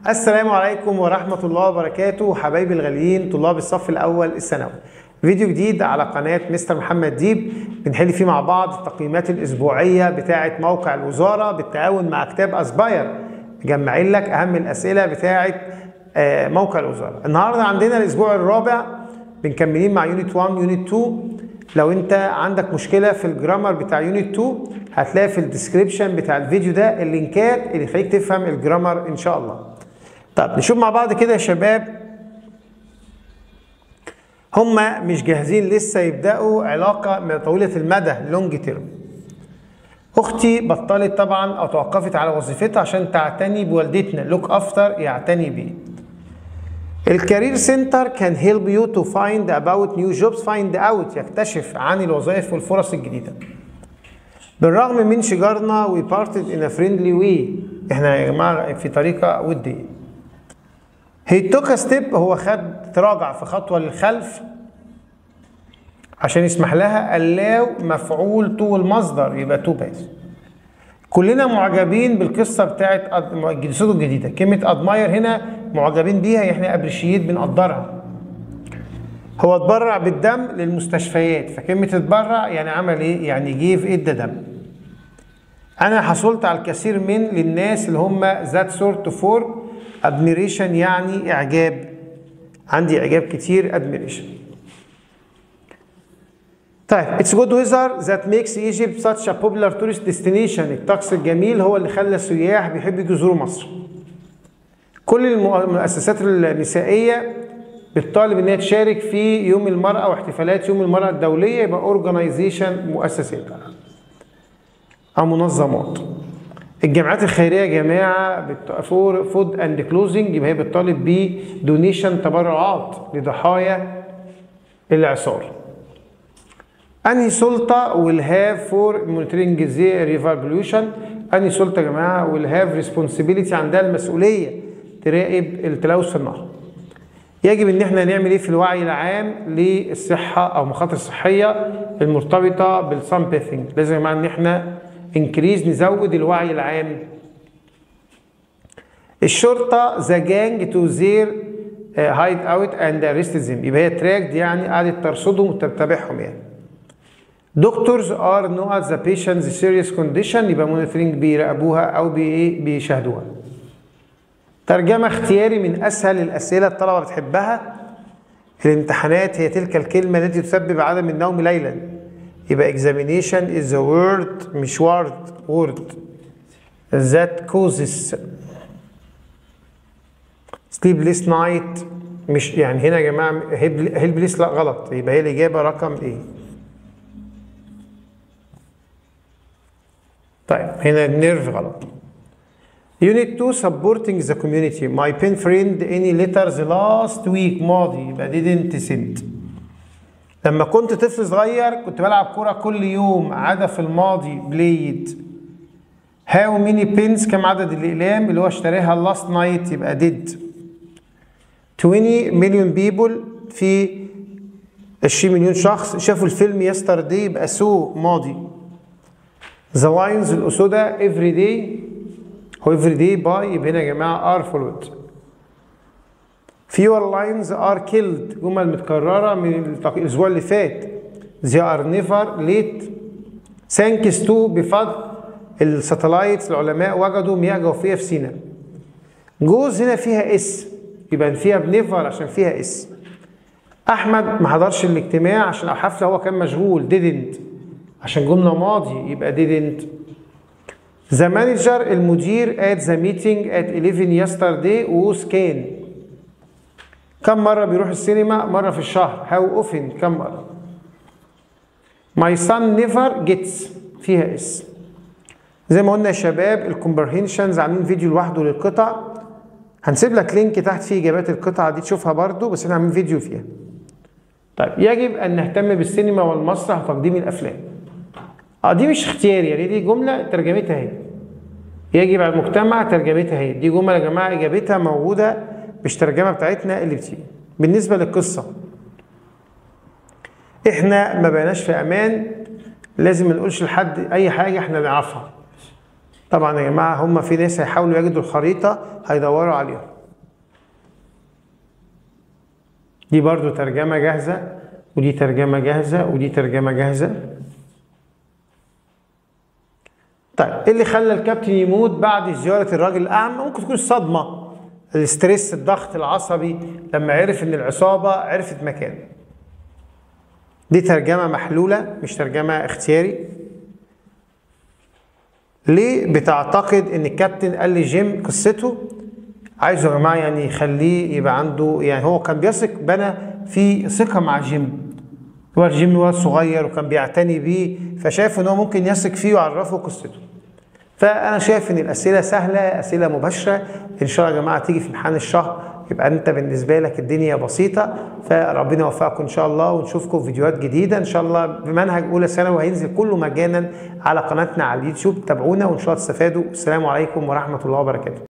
السلام عليكم ورحمة الله وبركاته حبايبي الغاليين طلاب الصف الأول الثانوي فيديو جديد على قناة مستر محمد ديب بنحل فيه مع بعض التقييمات الأسبوعية بتاعة موقع الوزارة بالتعاون مع كتاب أسباير مجمعين لك أهم الأسئلة بتاعة آه، موقع الوزارة النهاردة عندنا الأسبوع الرابع بنكملين مع يونت 1 يونت 2 لو انت عندك مشكله في الجرامر بتاع يونت 2 هتلاقي في الديسكريبشن بتاع الفيديو ده اللينكات اللي يخليك تفهم الجرامر ان شاء الله طب نشوف مع بعض كده يا شباب هما مش جاهزين لسه يبداوا علاقه طويله المدى لونج تيرم اختي بطلت طبعا او توقفت على وظيفتها عشان تعتني بوالدتنا لوك افتر يعتني بيه الكارير سنتر كان هيلب يو تو فايند اباوت نيو جوبز فايند اوت يكتشف عن الوظائف والفرص الجديده بالرغم من شجارنا وي بارتد ان فريندلي واي احنا يا جماعه في طريقه وديه هي توك ستيب هو خد تراجع في خطوه للخلف عشان يسمح لها allow مفعول تو المصدر يبقى تو باس كلنا معجبين بالقصه بتاعت جلسته الجديده كلمه ادماير هنا معجبين بيها احنا ابريشيت بنقدرها هو اتبرع بالدم للمستشفيات فكلمه اتبرع يعني عمل ايه يعني جيف ادى دم انا حصلت على الكثير من للناس اللي هم ذات سورت فور ادميريشن يعني اعجاب عندي اعجاب كتير ادميريشن طيب اتس جود ويزر ذات ميكس ايجيبت such a popular tourist destination الطقس الجميل هو اللي خلى السياح بيحبوا يزوروا مصر كل المؤسسات النسائيه بتطالب ان هي تشارك في يوم المراه واحتفالات يوم المراه الدوليه يبقى اورجنايزيشن مؤسسات او منظمات الجامعات الخيريه يا جماعه فور فود اند كلوزنج يبقى هي بتطالب بدونيشن تبرعات لضحايا الاعصار انهي سلطه ويل هاف فور مونيتورنج ذا ريفر بوليوشن انهي سلطه يا جماعه ويل هاف ريسبونسبيلتي عندها المسؤوليه تراقب التلوث في النهر يجب ان احنا نعمل ايه في الوعي العام للصحه او مخاطر الصحيه المرتبطه بالسان بيثنج لازم يا جماعه ان احنا انكريز نزود الوعي العام الشرطه ذا جانج تو زير هايد اوت اند ارستزم يبقى هي تراكد يعني قعدت ترصدهم وتتابعهم يعني دكتورز ار نو ات ذا بيشنتس سيريس كونديشن يبقى مونيتورنج بيراقبوها او بايه بيشاهدوها ترجمه اختياري من اسهل الاسئله الطلبه بتحبها الامتحانات هي تلك الكلمه التي تسبب عدم النوم ليلا يبقى examination is a word مش word word that causes sleepless night مش يعني هنا يا جماعه helpless لا غلط يبقى هي الاجابه رقم ايه طيب هنا النيرف غلط Unit 2 supporting the community. My pen friend any letters last week ماضي يبقى didn't send. لما كنت طفل صغير كنت بلعب كورة كل يوم عدا في الماضي بلايد. How many pens كم عدد الأقلام اللي هو اشتراها last night يبقى did. 20 مليون people في 20 مليون شخص شافوا الفيلم yesterday يبقى so ماضي. The lines الأسودة every day هو every day by يبقى هنا يا جماعة are followed. Fewer lines are killed جمل متكررة من الأسبوع اللي فات. They are never late. Thanks to بفضل الساتلايتس العلماء وجدوا مياه جوفية في سيناء. جوز هنا فيها اس يبقى فيها بنيفر عشان فيها اس. أحمد ما حضرش الاجتماع عشان أو حفلة هو كان مشغول didn't عشان جملة ماضي يبقى didn't. The manager المدير at the meeting at 11 yesterday was كان كم مرة بيروح السينما؟ مرة في الشهر how often كم مرة My son never gets فيها اس زي ما قلنا يا شباب الكومبرهنشنز عاملين فيديو لوحده للقطع هنسيب لك لينك تحت فيه اجابات القطعة دي تشوفها برضو بس احنا عاملين فيديو فيها طيب يجب ان نهتم بالسينما والمسرح وتقديم الافلام اه دي مش اختياري يعني دي جمله ترجمتها اهي يجب على المجتمع ترجمتها اهي دي جمله يا جماعه اجابتها موجوده مش ترجمه بتاعتنا اللي بتيجي بالنسبه للقصه احنا ما بقيناش في امان لازم ما نقولش لحد اي حاجه احنا نعرفها طبعا يا جماعه هم في ناس هيحاولوا يجدوا الخريطه هيدوروا عليها دي برضو ترجمة جاهزة ودي ترجمة جاهزة ودي ترجمة جاهزة طيب ايه اللي خلى الكابتن يموت بعد زيارة الراجل الأعمى ممكن تكون الصدمة الاسترس الضغط العصبي لما عرف ان العصابة عرفت مكانه دي ترجمة محلولة مش ترجمة اختياري ليه بتعتقد ان الكابتن قال لي جيم قصته عايزه يا جماعه يعني يخليه يبقى عنده يعني هو كان بيثق بنى في ثقه مع جيم هو جيم ولد صغير وكان بيعتني بيه فشايف ان هو ممكن يثق فيه ويعرفه قصته فانا شايف ان الاسئله سهله اسئله مباشره ان شاء الله يا جماعه تيجي في امتحان الشهر يبقى انت بالنسبه لك الدنيا بسيطه فربنا يوفقكم ان شاء الله ونشوفكم في فيديوهات جديده ان شاء الله بمنهج اولى ثانوي هينزل كله مجانا على قناتنا على اليوتيوب تابعونا وان شاء الله تستفادوا السلام عليكم ورحمه الله وبركاته